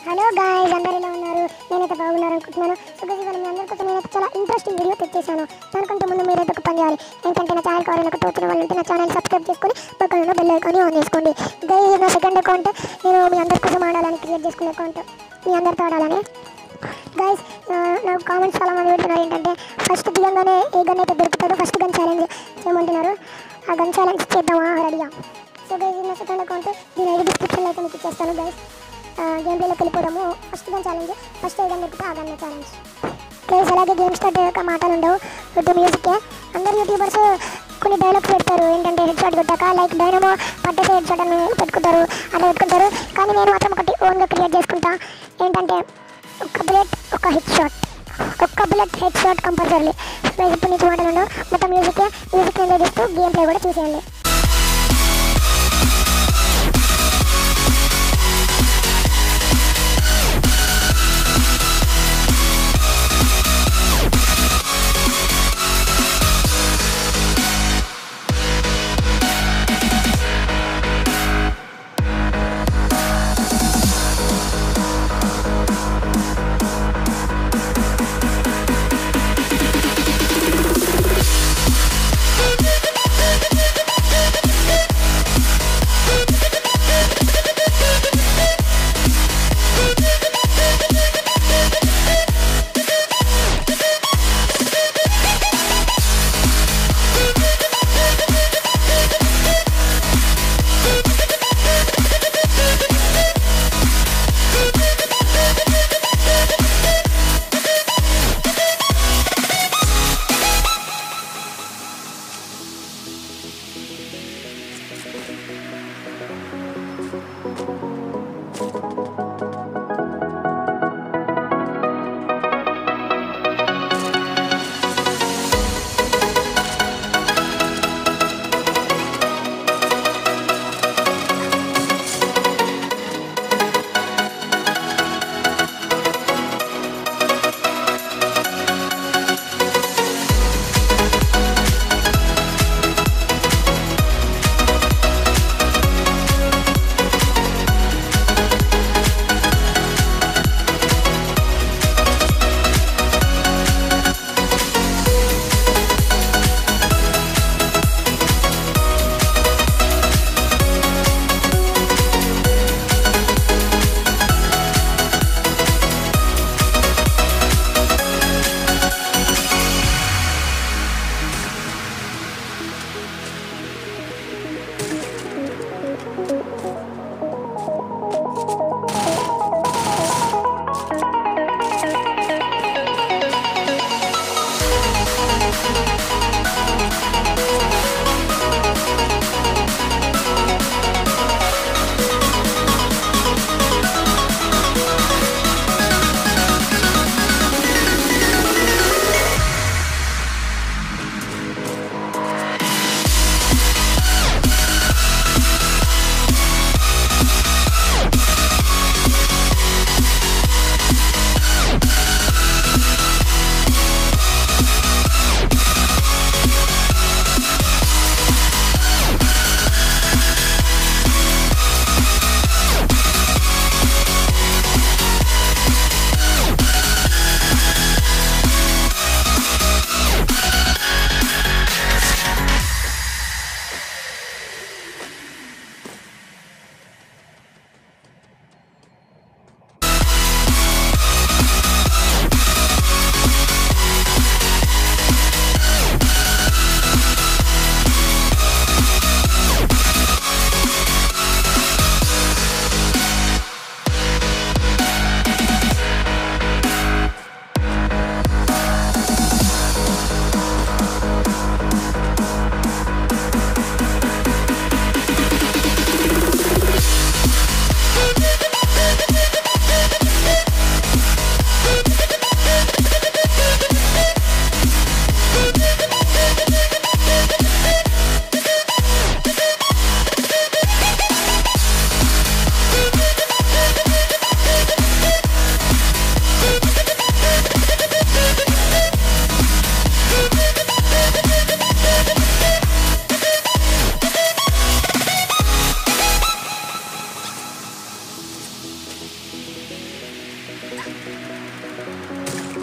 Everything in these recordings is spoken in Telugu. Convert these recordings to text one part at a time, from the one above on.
హలో గాయస్ అందరు ఎలా ఉన్నారు నేనైతే బాగున్నారు అనుకుంటున్నాను సో గైస్ ఇవాళ మీ అందరి కోసం నేనైతే చాలా ఇంట్రెస్టింగ్ వీడియో తెచ్చేసాను దానికంటే ముందు మీరైతే ఒక పని చేయాలి ఏంటంటే నా ఛానల్ కావాలని తోచిన వాళ్ళు ఉంటే నా ఛానల్ సబ్స్క్రైబ్ చేసుకొని పక్కన ఉన్న బెల్ ఐకాన్ ఆన్ చేసుకోండి గైస్ నా సెకండ్ అకౌంట్ నేను మీ అందరి కోసం ఆడాలని క్రియేట్ చేసుకునే అకౌంట్ మీ అందరితో ఆడాలని గైస్ నాకు కామెంట్స్ చాలా మంది పెడుతున్నారు ఏంటంటే ఫస్ట్ దిగంగానే ఏ గన్ అయితే దొరుకుతుందో ఫస్ట్ గన్ ఛాలెంజ్ చేయమంటున్నారు ఆ గన్ ఛాలెంజ్ చేద్దామా రెడీగా సో గైస్ నా సెకండ్ అకౌంట్ దీని ఐడి డిస్క్రిప్షన్లో అయితే మీకు ఇచ్చేస్తాను గైస్ గేమ్ ప్లేలోకి వెళ్ళిపోదాము ఫస్ట్ గన్ ఛాలెంజ్ ఫస్ట్ ఏ గన్ దొరికితే ఆ గన్ ఛాలెంజ్ ప్లేస్ అలాగే గేమ్ స్టార్ట్ అయ్యాక మాటలు ఉండవు విత్ మ్యూజిక్ అందరు యూట్యూబర్స్ కొన్ని డైలాగ్స్ పెడతారు ఏంటంటే హెడ్ షాట్ కొట్టాక లైక్ డైనమో పట్టేసే హెడ్ షాట్ అని పెట్టుకుంటారు అలా పెట్టుకుంటారు కానీ నేను మాత్రం ఒకటి ఓన్గా క్రియేట్ చేసుకుంటా ఏంటంటే ఒక బుల్లెట్ ఒక హెడ్ షాట్ ఒక్క bullet head shot compulsory prize ఇప్పుడు నుంచి మాట్లాడండి మొత్తం మ్యూజిక్ మ్యూజిక్ ఎంజాయ్ చేస్తూ గేమ్ ప్లే కూడా చూసేయండి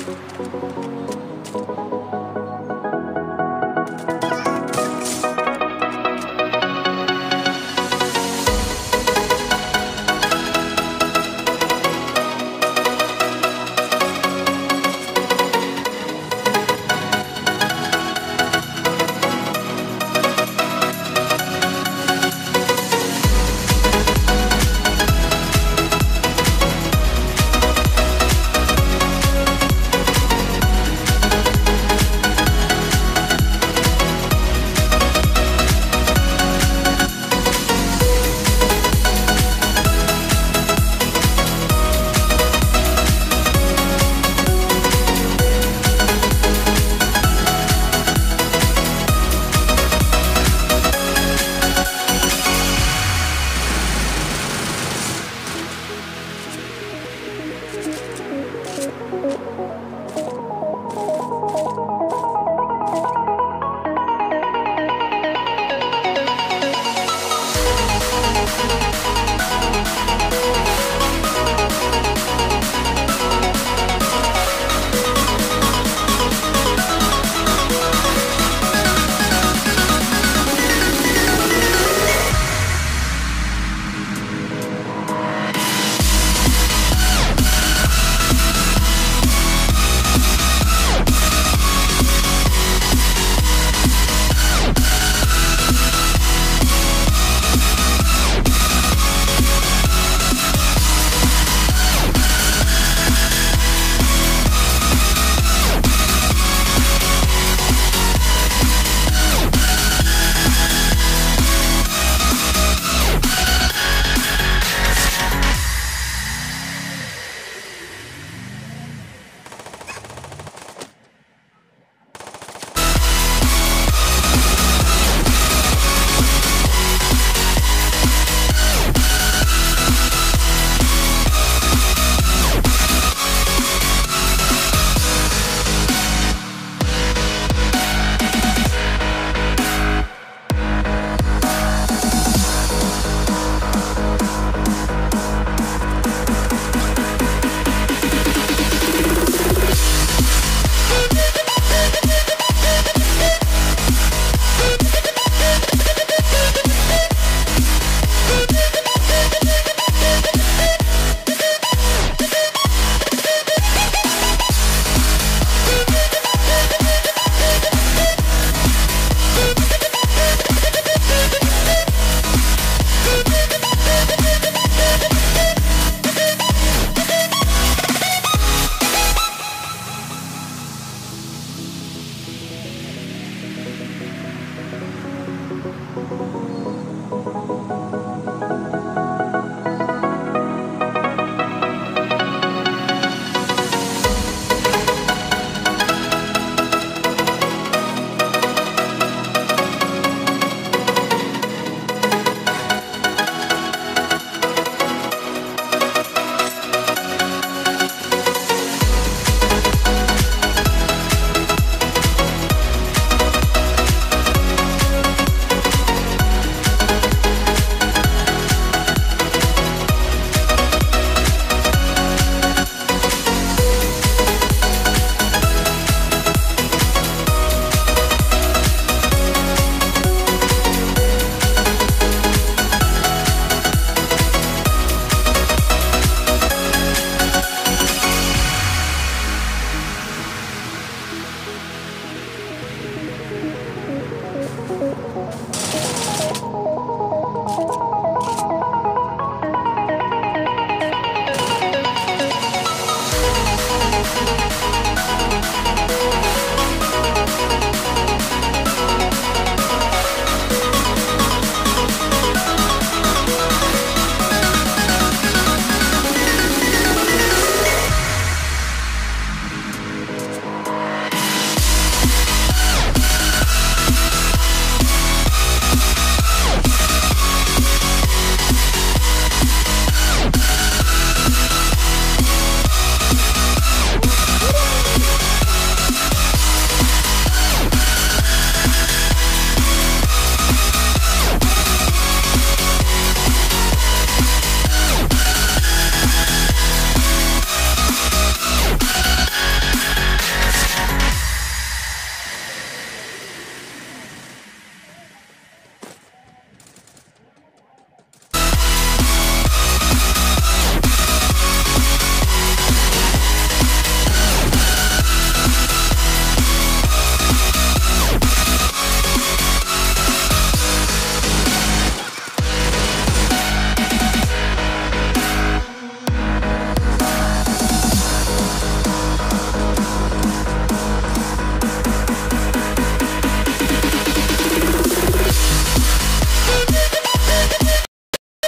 ఆ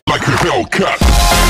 like a Hellcat.